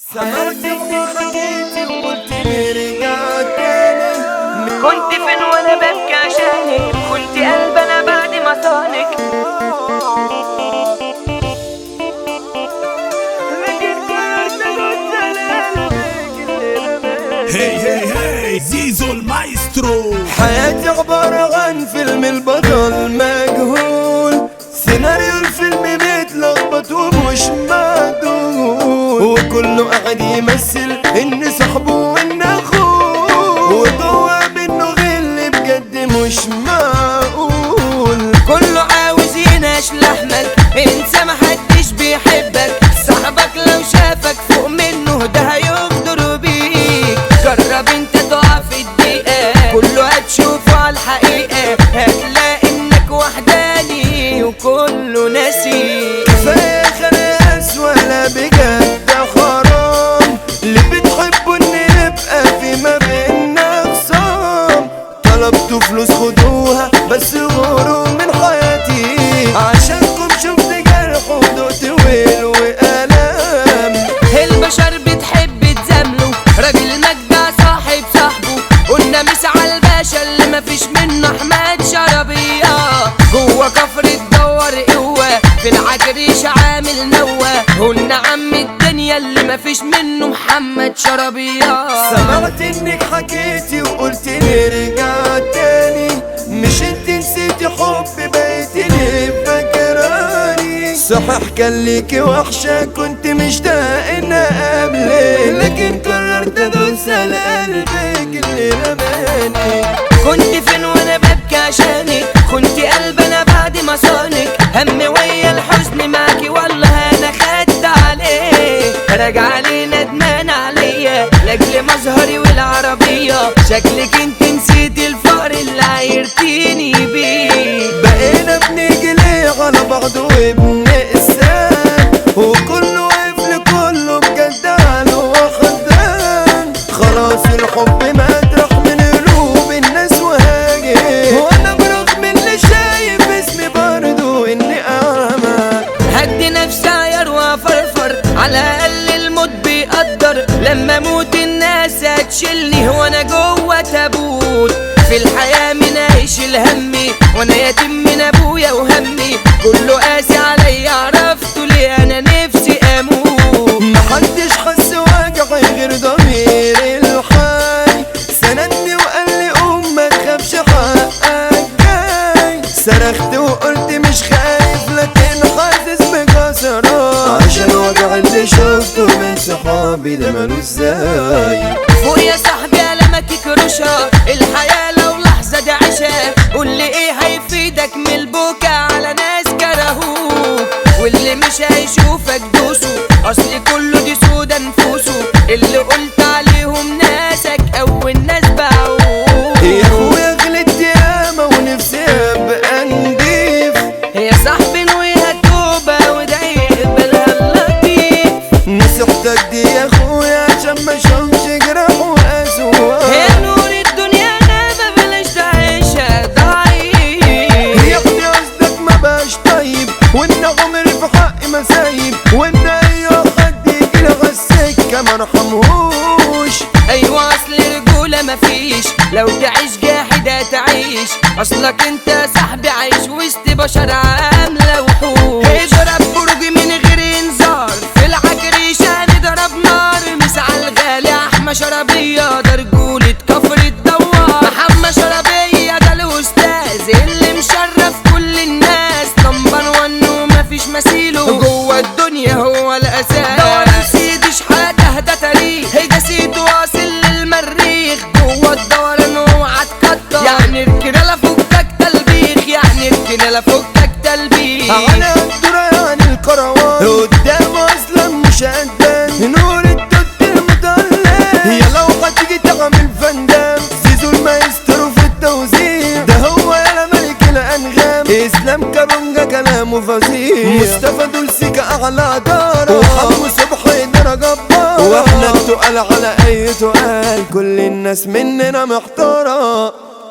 سمعت اني جيتي وقلت لي رجعت تاني كنت فين وانا ببكي عشانك كنت قلب انا بعد ما صانك هي هي هي زيزو المايسترو حياتي عبارة عن فيلم البطل مجهول سيناريو الفيلم متلخبط ومش معدول وكله قاعد يمثل ان صاحبه وان اخوه وجوه منه غل بجد مش معقول كله عاوز يناش لحمك انت محدش بيحبك صاحبك لو شافك فوق منه ده هيغدر بيك جرب انت تقع في الدقيقة كله هتشوفه على الحقيقة هتلاقي انك وحداني وكله ناسيك كفاية خلاص ولا بجد حرام اللي بتحبوا ان يبقى في ما بيننا خصام طلبتوا فلوس خدوها بس غوروا من حياتي عشانكم شفت جرح ودقت ويل وألم البشر بتحب تزامله راجل مجدع صاحب صاحبه قلنا مش على الباشا اللي مفيش منه احمد شربية جوه كفر تدور قوة في العجريش عامل نوة قلنا عم الدنيا اللي مفيش منه محمد شربية سمعت انك حكيتي وقلت لي رجعت تاني مش انت نسيتي حب بقيتي لي فاكراني صحيح كان ليكي وحشة كنت مشتاق ان اقابلك لكن قررت ادوس على قلبك اللي رماني كنت فين وانا ببكي عشانك كنت قلب انا بعد ما صانك هم ويا الحزن معاكي والله انا خدت عليه راجع لي ندمان عليا لاجل مظهري والعربية شكلك انت نسيتي الفقر اللي عايرتيني بيه بقينا بنيجي ليه على بعض وبنقسام وكله واقف لكله بجد على وحدان خلاص الحب مطرح من قلوب الناس وهاجي وانا برغم اللي شايف اسمي برضو اني اعمى هدي نفسي عيار وافرفر على الاقل الموت بيقدر لما اموت الناس هتشيلني وانا جوه تابوت في الحياه من عيش الهمي وانا يتيم من ابويا وهمي كله قاسي عليا عرفتوا ليه انا نفسي اموت محدش حس وجعي غير ضمير الحي سندني وقال لي قوم ما تخافش حقك جاي صرخت وقلت مش خايف لكن حاسس بكسران عشان وجع اللي شفته من صحابي ده مالوش ازاي فوق يا صاحبي قلمك كروشة الحياة لو لحظة دي عشاء قول لي ايه هيفيدك من البكا على ناس كرهوك واللي مش هيشوفك دوسه اصل كله دي سودا نفوسه اللي قلت عليهم ناسك اول ناس باعوك يا اخويا غلطت ياما ونفسي ابقى نضيف يا صاحبي نويها توبة وده يقبلها اللطيف نصيحتك دي يا اخويا عشان ما اشوفش جراح واسوار يا نور الدنيا غابة بلاش تعيشها ضعيف يا ابني قصدك ما بقاش طيب وان عمري في حقي ما سايب وان اي حد يجي لغى السكه ما رحمهوش ايوه اصل رجوله مفيش لو تعيش جاحدة تعيش اصلك انت يا صاحبي عايش وسط بشر عامله وحوش اضرب برج من غير انذار في العجريشة نضرب نار مسعى الغالي احمى شربية ده رجولة كفر الدوار محمد شربية ده الاستاذ اللي مشرف كل الناس نمبر ون ومفيش مثيله جوه الدنيا هو الاساس دور سيدي شحاتة ده تاريخ هي ده سيد واصل للمريخ جوه الدوران اوعى تكتر يعني اركن لفوقك تلبيخ يعني اركن لفوقك تلبيخ على الدرة يعني الكروان قدام اصلا مش قدام نور التوت المضلل هي لو هتيجي تعمل فندام زيزو المايسترو في التوزيع ده هو يا ملك الانغام اسلام كابونجا كلامه فظيع مصطفى دولسيكا اعلى دارة وحمو صبحي درجة جبارة واحنا التقال على اي تقال كل الناس مننا محتارة